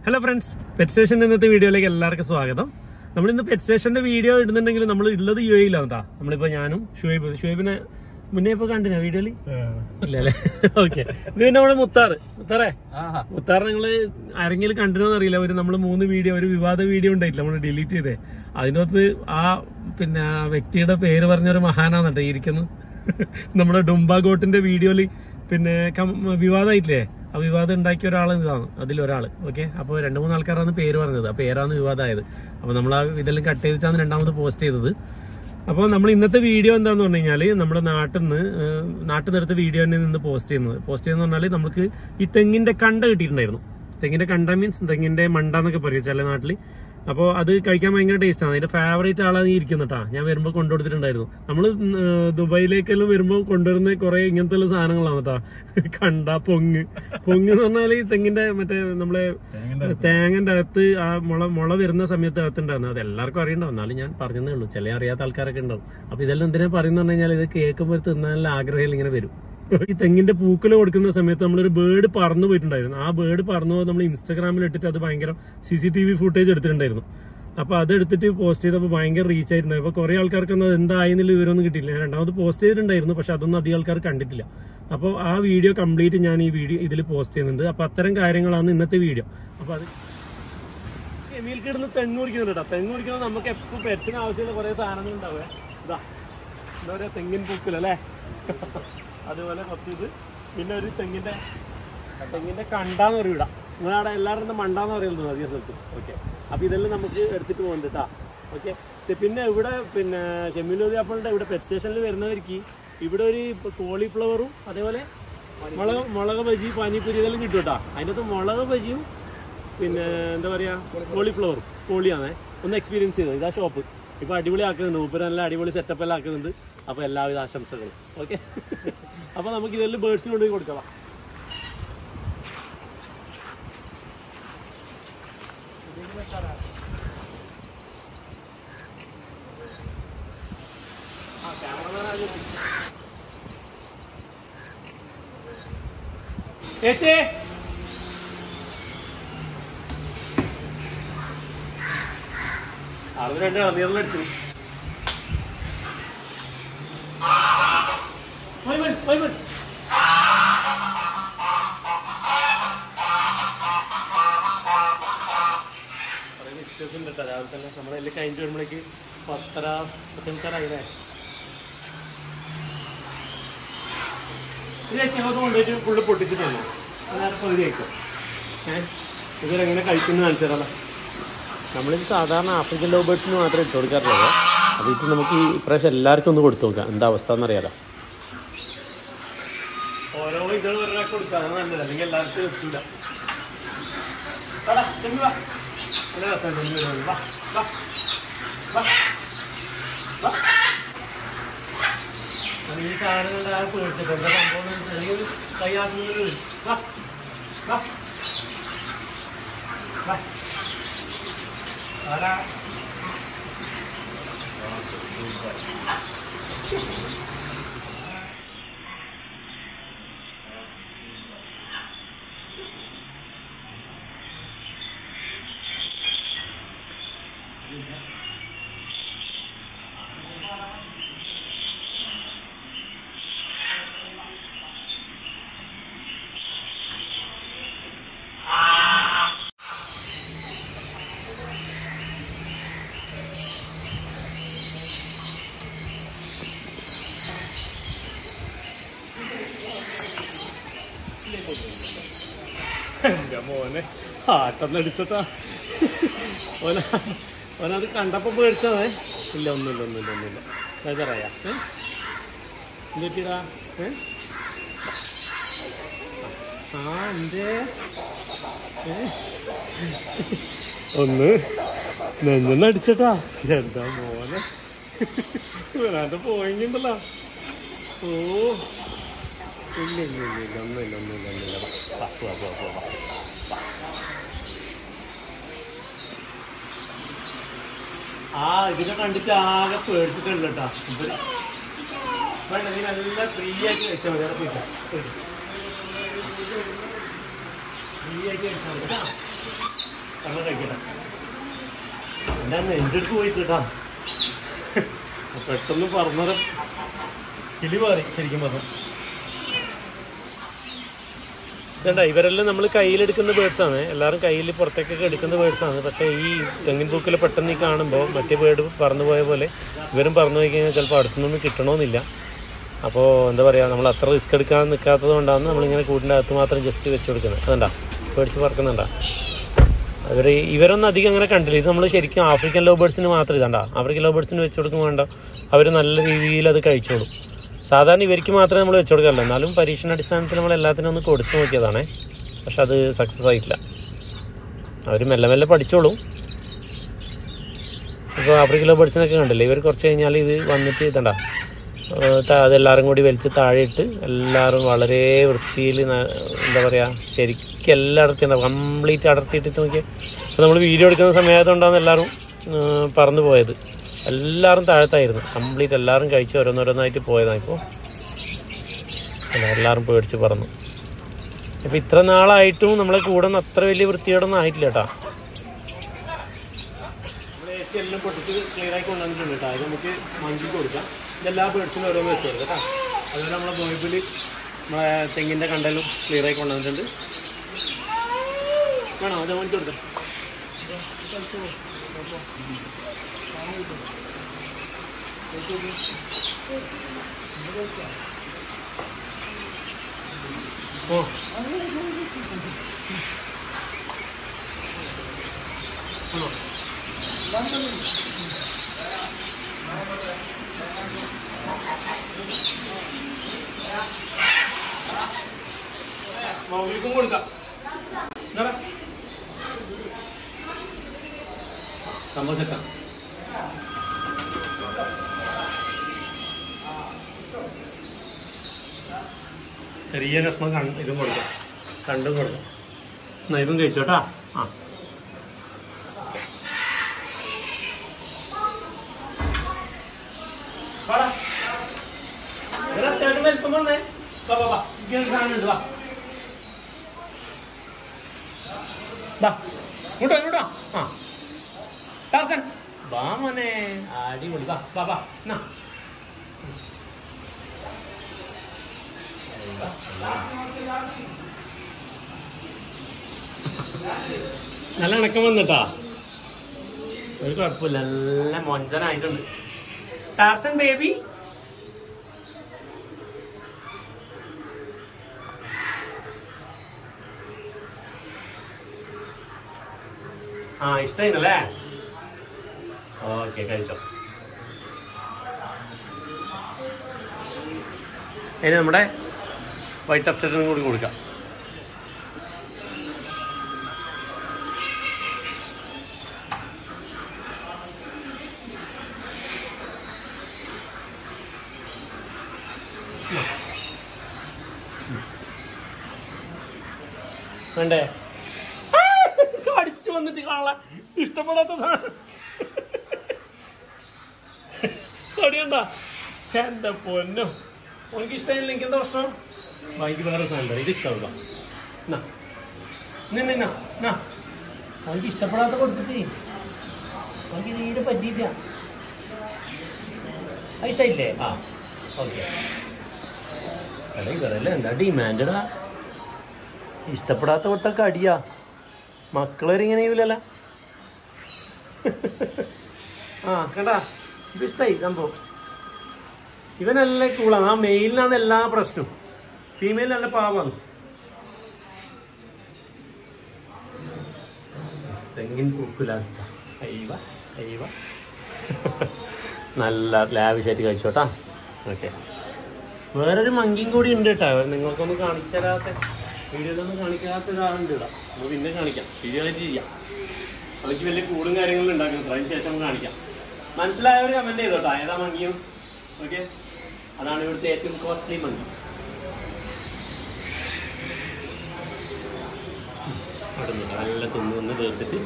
Hello friends pet സ്റ്റേഷൻ്റെ ഇന്നത്തെ വീഡിയോയിലേക്ക് എല്ലാവർക്കും സ്വാഗതം നമ്മൾ ഇന്ന് പെറ്റ് സ്റ്റേഷന്റെ വീഡിയോ ഇടുന്നുണ്ടെങ്കിൽ നമ്മൾ ഉള്ളത് യു എയിലാണ് കേട്ടോ നമ്മളിപ്പോ ഞാനും ഷുഹൈബ് ഷുഹൈബിനെ മുന്നേ ഇപ്പൊ കണ്ടിനാ വീഡിയോയില് ഇല്ല അല്ലേ ഓക്കെ ഇത് പിന്നെ നമ്മുടെ മുത്താറ് മുത്താറേ മുത്താറ് നിങ്ങള് ആരെങ്കിലും കണ്ടിനോന്ന് അറിയില്ല ഒരു നമ്മൾ മൂന്ന് വീഡിയോ ഒരു വിവാദ വീഡിയോ ഉണ്ടായിട്ടില്ല നമ്മൾ ഡിലീറ്റ് ചെയ്തേ അതിനകത്ത് ആ പിന്നെ ആ വ്യക്തിയുടെ പേര് പറഞ്ഞൊരു മഹാനാന്നിട്ട് ഇരിക്കുന്നത് നമ്മുടെ ഡുംബ ഗോട്ടിന്റെ വീഡിയോയില് പിന്നെ കം- വിവാദമായിട്ടില്ലേ ആ വിവാദം ഉണ്ടാക്കിയ ഒരാൾ ഇതാണ് അതിലൊരാള് ഓക്കെ അപ്പോൾ രണ്ട് മൂന്ന് ആൾക്കാരാണ് പേര് പറഞ്ഞത് ആ പേരാണ് വിവാദമായത് അപ്പോൾ നമ്മൾ ആ ഇതെല്ലാം കട്ട് ചെയ്തിട്ടാണ് രണ്ടാമത് പോസ്റ്റ് ചെയ്തത് അപ്പോൾ നമ്മൾ ഇന്നത്തെ വീഡിയോ എന്താന്ന് പറഞ്ഞു കഴിഞ്ഞാൽ നമ്മുടെ നാട്ടിൽ നിന്ന് നാട്ടിൽ നിന്ന് എടുത്ത വീഡിയോ തന്നെ നിന്ന് പോസ്റ്റ് ചെയ്യുന്നത് പോസ്റ്റ് ചെയ്യുന്നത് പറഞ്ഞാൽ നമുക്ക് ഈ തെങ്ങിന്റെ കണ്ട കിട്ടിയിട്ടുണ്ടായിരുന്നു തെങ്ങിന്റെ കണ്ട മീൻസ് തെങ്ങിന്റെ മണ്ട എന്നൊക്കെ പറയും ചില നാട്ടിൽ അപ്പോൾ അത് കഴിക്കാൻ ഭയങ്കര ടേസ്റ്റ് ആണ് അതിന്റെ ഫേവറേറ്റ് ആളാണ് ഈ ഇരിക്കുന്നട്ടാ ഞാൻ വരുമ്പോൾ കൊണ്ടുകൊടുത്തിട്ടുണ്ടായിരുന്നു നമ്മൾ ദുബായിലേക്കെല്ലാം വരുമ്പോൾ കൊണ്ടുവരുന്ന കുറെ ഇങ്ങനത്തെ ഉള്ള സാധനങ്ങളാണ് കേട്ടാ കണ്ട പൊങ്ങ് പൊങ്ങ് എന്ന് പറഞ്ഞാൽ ഈ തെങ്ങിന്റെ മറ്റേ നമ്മളെ തേങ്ങന്റെ അകത്ത് ആ മുള മുള വരുന്ന സമയത്ത് അകത്തുണ്ടായിരുന്നു അത് എല്ലാവർക്കും അറിയണ്ടാവും എന്നാലും ഞാൻ പറഞ്ഞതേ ഉള്ളൂ ചില അറിയാത്ത ആൾക്കാരൊക്കെ ഉണ്ടാവും അപ്പൊ ഇതെല്ലാം എന്തിനാ പറയുന്ന പറഞ്ഞു കഴിഞ്ഞാൽ ഇത് കേൾക്കുമ്പോൾ ഒരു തിന്നാനുള്ള ആഗ്രഹം ഇങ്ങനെ വരും ഈ തെങ്ങിന്റെ പൂക്കല് കൊടുക്കുന്ന സമയത്ത് നമ്മളൊരു ബേർഡ് പറന്നു പോയിട്ടുണ്ടായിരുന്നു ആ ബേർഡ് പറന്നു പോയി നമ്മൾ ഇൻസ്റ്റാഗ്രാമിൽ ഇട്ടിട്ട് അത് ഭയങ്കര C C T V footage എടുത്തിട്ടുണ്ടായിരുന്നു അപ്പൊ അത് എടുത്തിട്ട് പോസ്റ്റ് ചെയ്തപ്പോൾ ഭയങ്കര റീച്ച് ആയിട്ടുണ്ടായി അപ്പൊ കുറെ ആൾക്കാർക്കൊന്നും അത് എന്തായെന്നുള്ള വിവരമൊന്നും കിട്ടിയില്ല ഞാൻ രണ്ടാമത് പോസ്റ്റ് ചെയ്തിട്ടുണ്ടായിരുന്നു പക്ഷെ അതൊന്നും അധികം ആൾക്കാർ കണ്ടിട്ടില്ല അപ്പോൾ ആ വീഡിയോ കംപ്ലീറ്റ് ഞാൻ ഈ വീഡിയോ ഇതിൽ പോസ്റ്റ് ചെയ്യുന്നുണ്ട് അപ്പൊ അത്തരം കാര്യങ്ങളാണ് ഇന്നത്തെ വീഡിയോ അപ്പൊ അത് എമീൽ കിടന്ന് തെങ്ങ് കുടിക്കുന്നുണ്ട് കേട്ടോ തെങ്ങ് കുടിക്കുമ്പോൾ നമുക്ക് എപ്പോൾ പെറ്റ്സിന് ആവശ്യമുള്ള കുറെ സാധനങ്ങൾ ഉണ്ടാവേ ഇതാ എന്താ പറയാ തെങ്ങിൻ പൂക്കലല്ലേ അതുപോലെ കുറച്ച് ഇത് പിന്നെ ഒരു തെങ്ങിന്റെ തെങ്ങിന്റെ കണ്ടാന്ന് പറയും ഇടാം നിങ്ങളവിടെ എല്ലാവരും മണ്ടാന്ന് പറയുന്നത് അധിക സ്ഥലത്ത് ഓക്കെ അപ്പൊ ഇതെല്ലാം നമുക്ക് എടുത്തിട്ട് പോകുന്നുണ്ട് കേട്ടാ ഓക്കെ പിന്നെ ഇവിടെ പിന്നെ ചെമ്മീനൂതി അപ്പോഴുടെ ഇവിടെ പെറ്റ് സ്റ്റേഷനിൽ വരുന്നവർക്ക് ഇവിടെ ഒരു കോളിഫ്ലവറും അതേപോലെ മുളക് മുളക് ബജി പാനിപ്പൂരി ഇതെല്ലാം കിട്ടും കേട്ടോ അതിൻ്റെ അകത്ത് മുളക് ബജിയും പിന്നെ എന്താ പറയാ കോളിഫ്ലവറും കോളിയാണേ ഒന്ന് എക്സ്പീരിയൻസ് ചെയ്തത് ഇതാ ഷോപ്പ് ഇപ്പൊ അടിപൊളി ആക്കുന്നുണ്ട് മൂപ്പര് നല്ല അടിപൊളി സെറ്റപ്പ് എല്ലാം ആക്കുന്നുണ്ട് അപ്പൊ എല്ലാവിധ ആശംസകളും ഓക്കെ അപ്പൊ നമുക്ക് ഇതെല്ലാം ബേർഡ്സിന് കൊണ്ടുപോയി കൊടുക്കാം ചേച്ചേ അത് രണ്ട് നീറിലടിച്ചു രാവിലെ തന്നെ നമ്മുടെ എല്ലാം കഴിഞ്ഞിട്ട് വരുമ്പോഴേക്ക് പത്തര പത്തേമുക്കാലായില്ലേ ഇത് ഞങ്ങൾക്ക് കൊണ്ടുപോയിട്ട് ഫുള്ള് പൊട്ടിച്ച് തന്നു നേരെ പകുതി കഴിക്കും ഏഹ് ഇവരെങ്ങനെ കഴിക്കുന്നു കാണിച്ചു തരാം നമ്മളിത് സാധാരണ ആഫ്രിക്കൻ ലവ് ബേർഡ്സിന് മാത്രമേ ഇട്ട് കൊടുക്കാറുള്ളൂ അപ്പോൾ ഇത് നമുക്ക് ഈ ഇപ്രാവശ്യം എല്ലാവർക്കും ഒന്ന് കൊടുത്തു നോക്കാം എന്താ അവസ്ഥ എന്നറിയാലോ ഓരോ ഇതുകൾ ഒരാൾക്ക് കൊടുക്കാം അതാണ് നല്ലത് അല്ലെങ്കിൽ എല്ലാവർക്കും എത്തില്ല നല്ല രസമുണ്ട് വാ വാ വാ വാ അത് ഈ സാധനങ്ങളുടെ ആ പേടിച്ചിട്ട് എന്താ സംഭവം ചെറിയൊരു കൈയാക്കുന്നത് വാ വാ വാ ആരാ എന്റെ മോനെ ആട്ടം നടിച്ചട്ടാ ഓന ഓനത് കണ്ടപ്പോ പേടിച്ചതേ ഇല്ല ഒന്നുമില്ല ഒന്നുമില്ല ഒന്നുമില്ല ബേജറായ എന്തിട്ടാ ഏ ആ എന്തേ ഏ? ഒന്ന് നെഞ്ഞൊന്ന് അടിച്ചട്ടാ എന്താ മോനെ വരാന്റെ പോയിണ്ടല്ലോ ഓ ഇല്ല ഇല്ല ഇല്ല ഇല്ല ഒന്നുമില്ല ഒന്നുമില്ല ഒന്നുമില്ല വാ വാ വാ വാ വാ വാ ആ ഇതിനെ കണ്ടിട്ട് ആകെ പേടിച്ചിട്ടുണ്ട് കേട്ടാ ഇവര് വേണ്ട നീ നല്ല ഫ്രീ ആയിട്ട് കഴിച്ചാൽ മതി അവിടെ പോയിക്കോ. പോയിക്കോ. ഫ്രീ ആയിട്ട് കഴിച്ചാൽ മതി കേട്ടാ നമ്മൾ കഴിക്കട്ടെ എന്താ നെഞ്ചെടുത്ത് പോയി കേട്ടാ പെട്ടെന്ന് പറഞ്ഞത് കിളി മാറി ശരിക്കും പറഞ്ഞു ഇതണ്ട ഇവരെല്ലാം നമ്മൾ കയ്യിലെടുക്കുന്ന ബേർഡ്സ് ആണ് എല്ലാവരും കയ്യിൽ പുറത്തേക്കൊക്കെ എടുക്കുന്ന ബേർഡ്സ് ആണ് പക്ഷേ ഈ തെങ്ങിൻ പൂക്കിൽ പെട്ടെന്ന് ഈ കാണുമ്പോൾ മറ്റേ ബേർഡ് പറന്നു പോയ പോലെ ഇവരും പറന്നു പോയി കഴിഞ്ഞാൽ ചിലപ്പോൾ അടുത്തുനിന്ന് കിട്ടണമെന്നില്ല അപ്പോൾ എന്താ പറയുക നമ്മൾ അത്ര റിസ്ക് എടുക്കാൻ നിൽക്കാത്തത് കൊണ്ടാണ് നമ്മളിങ്ങനെ കൂടിൻ്റെ അകത്ത് മാത്രം ജസ്റ്റ് വെച്ച് കൊടുക്കുന്നത് അതുണ്ടാ ബേർഡ്സ് പറക്കുന്നുണ്ടാ അവർ ഇവരൊന്നും അധികം അങ്ങനെ കണ്ടില്ല ഇത് നമ്മൾ ശരിക്കും ആഫ്രിക്കൻ ലോ ബേർഡ്സിന് മാത്രം ഇതാണ്ടാ ആഫ്രിക്കൻ ലോ ബേർഡ്സിന് വെച്ച് കൊടുക്കും വേണ്ട അവർ നല്ല രീതിയിൽ അത് കഴിച്ചോളും സാധാരണ ഇവർക്ക് മാത്രമേ നമ്മൾ വെച്ച് കൊടുക്കാറില്ല എന്നാലും പരീക്ഷണാടിസ്ഥാനത്തിൽ നമ്മൾ എല്ലാത്തിനും ഒന്ന് കൊടുത്തു നോക്കിയതാണേ പക്ഷെ അത് സക്സസ് ആയിട്ടില്ല അവർ മെല്ലെ മെല്ലെ പഠിച്ചോളും ഇപ്പോൾ ആഫ്രിക്കൻ ലോ ബേർഡ്സിനൊക്കെ കണ്ടില്ലേ ഇവർ കുറച്ച് കഴിഞ്ഞാൽ ഇത് വന്നിട്ട് ഇതണ്ട അതെല്ലാവരും കൂടി വലിച്ച് താഴെ ഇട്ട് എല്ലാവരും വളരെ വൃത്തിയിൽ എന്താ പറയുക ശരിക്കും എല്ലായിടത്തും എന്താ കംപ്ലീറ്റ് അടർത്തിയിട്ടിട്ട് നോക്കിയാൽ അപ്പോൾ നമ്മൾ വീഡിയോ എടുക്കുന്ന സമയത്തുകൊണ്ടാണ് എല്ലാവരും ഏർ, പറന്നു പോയത് എല്ലാവരും താഴത്തായിരുന്നു കംപ്ലീറ്റ് എല്ലാവരും കഴിച്ച് ഓരോന്നോരോന്നായിട്ട് പോയതാണ് ഇപ്പോൾ അല്ല എല്ലാവരും പേടിച്ച് പറന്നു ഇപ്പം ഇത്ര നാളായിട്ടും നമ്മളെ കൂടെ ഒന്നും അത്ര വലിയ വൃത്തിയോടൊന്നും ആയിട്ടില്ല കേട്ടോ എല്ലാം പൊട്ടിച്ച് ക്ലിയർ ആയി കൊണ്ടുവന്നിട്ടുണ്ട് കേട്ടോ അത് നമുക്ക് മഞ്ചി കൊടുക്കാം ഇതെല്ലാ ബേഡ്സിനും ഓരോന്ന് വെച്ച് കൊടുക്കാം കേട്ടോ അതുപോലെ നമ്മളെ ബോയ്ബിൽ നമ്മളെ തെങ്ങിൻ്റെ കണ്ടലും ക്ലിയർ ആയി കൊണ്ടുവന്നിട്ടുണ്ട് വേണോ അത് മഞ്ചി കൊടുക്കാം ഓ ആണോ മൗലിക്കും കൊടുക്കാം എന്താടാ? സംഭവം സെറ്റാ ചെറിയ കഷ്ണം കണ്ട് ഇതും കൊടുക്കാം കണ്ടും കൊടുക്കാം എന്നാ ഇതും കഴിച്ചോട്ടാ ആ വാടാ. ഇവിടെ അത്യാവശ്യം വലിപ്പം വന്നേ. വാ, വാ, വാ. ഇങ്ങനെ ഒരു സാധനം ഉണ്ട്, വാ. വാ. ഇങ്ങോട്ട് വാ, ഇങ്ങോട്ട് വാ. ആ. ടാർസൻ. വാ മോനെ അടിപൊളി വാ വാ വാ എന്നാ നല്ല ഇണക്കം വന്നിട്ടാ ഒരു കുഴപ്പമില്ല നല്ല മൊഞ്ചനായിട്ടുണ്ട് ടാർസൻ ബേബി ആ ഇഷ്ടമായില്ലേ ഓക്കെ കഴിച്ചോ ഇനി നമ്മുടെ വൈറ്റ് അപ്സെറ്റിനും കൂടി കൊടുക്കാം വേണ്ടേ കടിച്ചു വന്നിട്ട് കാണാൻ ഇഷ്ടപ്പെടാത്ത സാധനം കടിയണ്ട എന്റെ പൊന്നോ എനിക്ക് ഇഷ്ടമില്ല എനിക്ക് എന്താ പ്രശ്നം എനിക്ക് വേറെ സാധനം ഇത് ഇഷ്ടമില്ല എന്നാ നിന്ന എന്നാ എനിക്ക് ഇഷ്ടപ്പെടാത്ത കൊടുത്തിട്ട് എനിക്ക് തീരെ പറ്റിയില്ല അത് ഇഷ്ടമില്ലേ ആ ഓക്കെ എടാ ഇവരല്ലേ എന്താ ഡിമാൻഡടാ ഇഷ്ടപ്പെടാത്ത കൊട്ടൊക്കെ അടിയാ മക്കളൊരിങ്ങനെ ചെയ്യൂലല്ല ആ കണ്ടാ ഇത് ഇഷ്ടായി സംഭവം ഇവനല്ല കൂളാണ് ആ മെയിലിനാണ് എല്ലാ പ്രശ്നവും ഫീമെയിൽ നല്ല പാവാണ് തെങ്ങിൻ പൂക്കുലാത്ത അയ്യവ അയ്യവ നല്ല ലാവിഷായിട്ട് കഴിച്ചോട്ടാ ഓക്കെ വേറൊരു മങ്കിയും കൂടി ഉണ്ട് കേട്ടോ നിങ്ങൾക്കൊന്നും കാണിച്ചു തരാത്ത വീഡിയോയിലൊന്നും കാണിക്കാത്ത ഒരാളുണ്ട് ഇവിടെ നമ്മൾ പിന്നെ കാണിക്കാം വീഡിയോ ആയിട്ട് ചെയ്യാം അവർക്ക് വലിയ കൂടും കാര്യങ്ങളും ഉണ്ടാക്കണം അതിന് ശേഷം കാണിക്കാം മനസ്സിലായവർ കമന്റ് ചെയ്തോട്ടോ ഏതാ മങ്കിയും ഓക്കെ അതാണ് ഇവിടുത്തെ ഏറ്റവും കോസ്റ്റ്ലി മങ്കി അവിടെ നിന്ന് നല്ല തിന്ന് തിന്ന് തീർത്തിട്ട്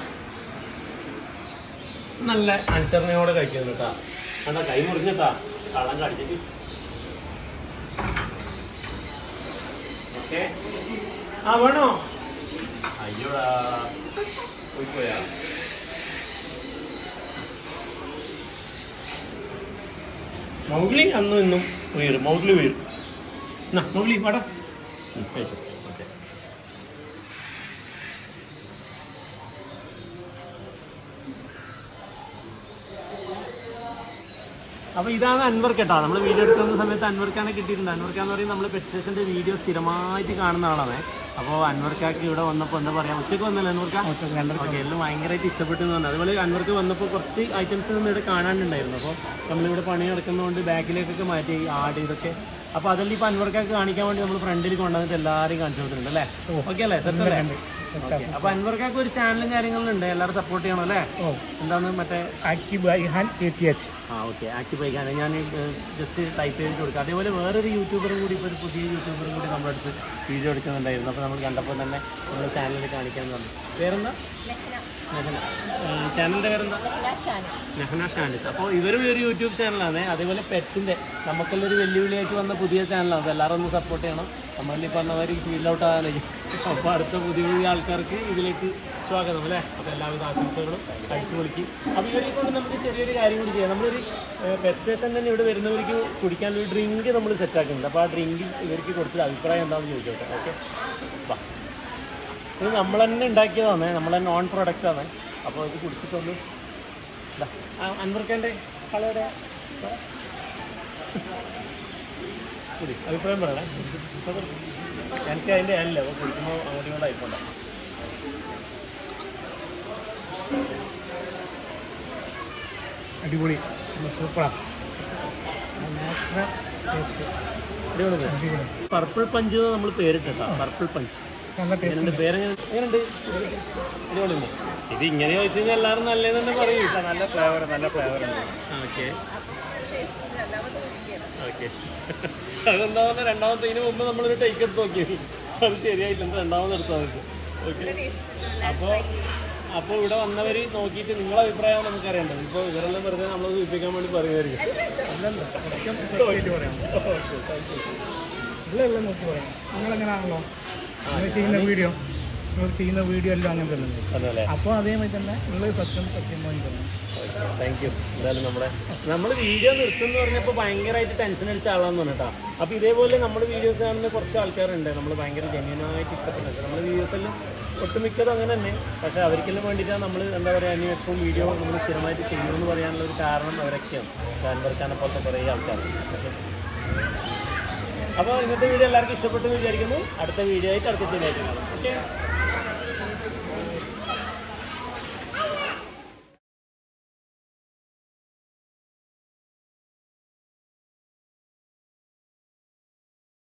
നല്ല അനുസരണയോടെ കഴിക്കുന്നു കേട്ടാ കണ്ടാ കൈ മുറിഞ്ഞിട്ടാ കള്ളം കടിച്ചിട്ട് ഓക്കെ ആ വേണോ അയ്യോടാ പോയിപ്പോയാ മൗഗ്ലി അന്നും ഇന്നും വീഴും മൗഗ്ലി വീഴും എന്നാ മൗഗ്ലി വാടാ ഉം, കഴിച്ചോ. ഓക്കേ. അപ്പൊ ഇതാണ് അൻവർ കേട്ടോ നമ്മൾ വീഡിയോ എടുക്കുന്ന സമയത്ത് അൻവർക്കാണ് കിട്ടിയിട്ടുണ്ട് അൻവർക്കാന്ന് പറയുന്നത് നമ്മൾ പെറ്റ് സ്റ്റേഷന്റെ വീഡിയോ സ്ഥിരമായിട്ട് കാണുന്ന ആളാണ് അപ്പോൾ അൻവർക്കാക്ക് ഇവിടെ വന്നപ്പോൾ എന്താ പറയാ ഉച്ചക്ക് വന്നല്ലോ അൻവർക്ക ഓക്കെ എല്ലാം ഭയങ്കരമായിട്ട് ഇഷ്ടപ്പെട്ടു എന്ന് പറഞ്ഞു അതുപോലെ അൻവർക്ക് വന്നപ്പോൾ കുറച്ച് ഐറ്റംസ് നമ്മൾ ഇവിടെ കാണാനുണ്ടായിരുന്നു അപ്പോൾ നമ്മളിവിടെ പണി നടക്കുന്നതുകൊണ്ട് ബാക്കിലേക്കൊക്കെ മാറ്റി ആട് ഇതൊക്കെ അപ്പോൾ അതെല്ലാം ഇപ്പോൾ അൻവർക്കാക്ക് കാണിക്കാൻ വേണ്ടി നമ്മൾ ഫ്രണ്ടിൽ കൊണ്ടുവന്നിട്ട് എല്ലാവരെയും കാണിച്ചു കൊടുത്തിട്ടുണ്ട് അല്ലേ ഓക്കെ അല്ലേ സെറ്റ് അല്ലേ ഓക്കെ അപ്പോൾ അൻവർക്കാക്ക് ഒരു ചാനലും കാര്യങ്ങളും ഉണ്ട് എല്ലാവരും സപ്പോർട്ട് ചെയ്യണം അല്ലേ എന്താണ് മറ്റേ ആക്റ്റീവ് ഐഹാൻ എ ടി എച്ച് ആ ഓക്കെ ആക്റ്റീവ് ആയിക്കാൻ ഞാൻ ജസ്റ്റ് ടൈപ്പ് ചെയ്ത് കൊടുക്കാം അതേപോലെ വേറൊരു യൂട്യൂബറും കൂടി ഇപ്പോൾ ഒരു പുതിയ യൂട്യൂബറും കൂടി നമ്മുടെ അടുത്ത് വീഡിയോ എടുക്കുന്നുണ്ടായിരുന്നു അപ്പോൾ നമ്മൾ കണ്ടപ്പോൾ തന്നെ നമ്മുടെ ചാനലിൽ കാണിക്കാൻ പറഞ്ഞു പേരെന്താ നെഹന ചാനലിൻ്റെ പേരെന്താ നെഹന ഷാനിസ് അപ്പോൾ ഇവരും ഒരു യൂട്യൂബ് ചാനലാണ് അതേപോലെ പെറ്റ്സിൻ്റെ നമുക്കുള്ളൊരു വെല്ലുവിളിയായിട്ട് വന്ന പുതിയ ചാനലാണ് അപ്പോൾ എല്ലാവരും ഒന്ന് സപ്പോർട്ട് ചെയ്യണം നമ്മളീ പറഞ്ഞവർ ഫീൽഡ് ഔട്ട് ആകാനായി അപ്പോൾ അടുത്ത പുതിയ പുതിയ ആൾക്കാർക്ക് ഇതിലേക്ക് സ്വാഗതം അല്ലേ അപ്പോൾ എല്ലാവിധ ആശംസകളും കഴിച്ചു പൊളിക്കും അപ്പോൾ ഇവരെ കൊണ്ട് നമുക്ക് ചെറിയൊരു കാര്യം കൂടി ചെയ്യാം നമ്മളൊരു പെറ്റ് സ്റ്റേഷൻ തന്നെ ഇവിടെ വരുന്നവർക്ക് കുടിക്കാനൊരു ഡ്രിങ്ക് നമ്മൾ സെറ്റാക്കുന്നുണ്ട് അപ്പോൾ ആ ഡ്രിങ്ക് ഇവർക്ക് കൊടുത്തിട്ട് അഭിപ്രായം എന്താണെന്ന് ചോദിച്ചോട്ടെ ഓക്കെ വാ ഇത് നമ്മൾ തന്നെ ഉണ്ടാക്കിയതാണ് നമ്മൾ തന്നെ ഓൺ പ്രൊഡക്റ്റാണ് അപ്പോൾ ഇത് കുടിച്ചിട്ടൊന്ന് ഇതാ, ആ അൻവർക്കൻ്റെ കളയുടെ കുടി അഭിപ്രായം പറയണേ എനിക്ക് അതിൻ്റെ അല്ല അപ്പോൾ കുടിക്കുമ്പോൾ അങ്ങോട്ടും ഇങ്ങോട്ടും ആയിപ്പോണ്ട അടിപൊളി സൂപ്പറാ പർപ്പിൾ പഞ്ച് നമ്മൾ പേരിട്ടാ പർപ്പിൾ പഞ്ച് നല്ല ടേസ്റ്റ് എങ്ങനെയുണ്ട് പേരെങ്ങനെ എങ്ങനെയുണ്ട് അടിപൊളിയുണ്ട് ഇത് ഇങ്ങനെ ചോദിച്ചു കഴിഞ്ഞാൽ എല്ലാവരും നല്ലതെന്ന് തന്നെ പറയും നല്ല ഫ്ലേവർ നല്ല ഫ്ലേവർ ഉണ്ട് ഓക്കെ ഓക്കെ അതെന്താ പറഞ്ഞാൽ രണ്ടാമത്തെ ഇതിന് മുമ്പ് നമ്മളൊരു ടേക്ക് എടുത്ത് നോക്കി അത് ശരിയായില്ല എന്താ രണ്ടാമത് എടുത്താൽ മതി ഓക്കെ അപ്പോൾ അപ്പോൾ ഇവിടെ വന്നവർ നോക്കിയിട്ട് നിങ്ങളെ അഭിപ്രായമാണ് നമുക്ക് അറിയേണ്ടത് ഇപ്പോൾ ഇവരെല്ലാം വെറുതെ നമ്മളത് സൂചിപ്പിക്കാൻ വേണ്ടി പറയുമായിരിക്കും അല്ലല്ല സത്യം നോക്കിയിട്ട് പറയാം ഇല്ല ഇല്ല നോക്കി പറയാം നിങ്ങളെങ്ങനെയാണല്ലോ നിങ്ങൾ ചെയ്യുന്ന വീഡിയോ നിങ്ങൾ ചെയ്യുന്ന വീഡിയോ എല്ലാം അങ്ങനെ തന്നെ അതല്ലേ അപ്പോൾ അതേമാതിരി തന്നെ ഉള്ളത് സത്യം സത്യം വാങ്ങി തന്നെ താങ്ക് യു എന്തായാലും നമ്മുടെ നമ്മൾ വീഡിയോ നിർത്തുമെന്ന് പറഞ്ഞപ്പോൾ ഭയങ്കരമായിട്ട് ടെൻഷൻ അടിച്ച ആളാന്ന് പറഞ്ഞിട്ടാ അപ്പോൾ ഇതേപോലെ നമ്മൾ വീഡിയോസ് കാണുന്ന കുറച്ച് ആൾക്കാരുണ്ട് നമ്മൾ ഭയങ്കര ജെന്യൂനായിട്ട് ഇഷ്ടപ്പെടുന്നത് നമ്മുടെ വീഡിയോസ് എല്ലാം ഒട്ടുമിക്കതും അങ്ങനെ തന്നെ പക്ഷേ അവർക്കെല്ലാം വേണ്ടിയിട്ടാണ് നമ്മൾ എന്താ പറയുക ഇനി എപ്പം വീഡിയോ നമ്മൾ സ്ഥിരമായിട്ട് ചെയ്യുമെന്ന് പറയാനുള്ള ഒരു കാരണം അവരൊക്കെയാണ് ഗാൻബർക്കാനെ പോലത്തെ കുറേ ആൾക്കാർ അപ്പോൾ ഇന്നത്തെ വീഡിയോ എല്ലാവർക്കും ഇഷ്ടപ്പെട്ടു എന്ന് വിചാരിക്കുന്നു അടുത്ത വീഡിയോ ആയിട്ട് അടുത്ത ശനിയായിട്ട് കാണാം ഓക്കെ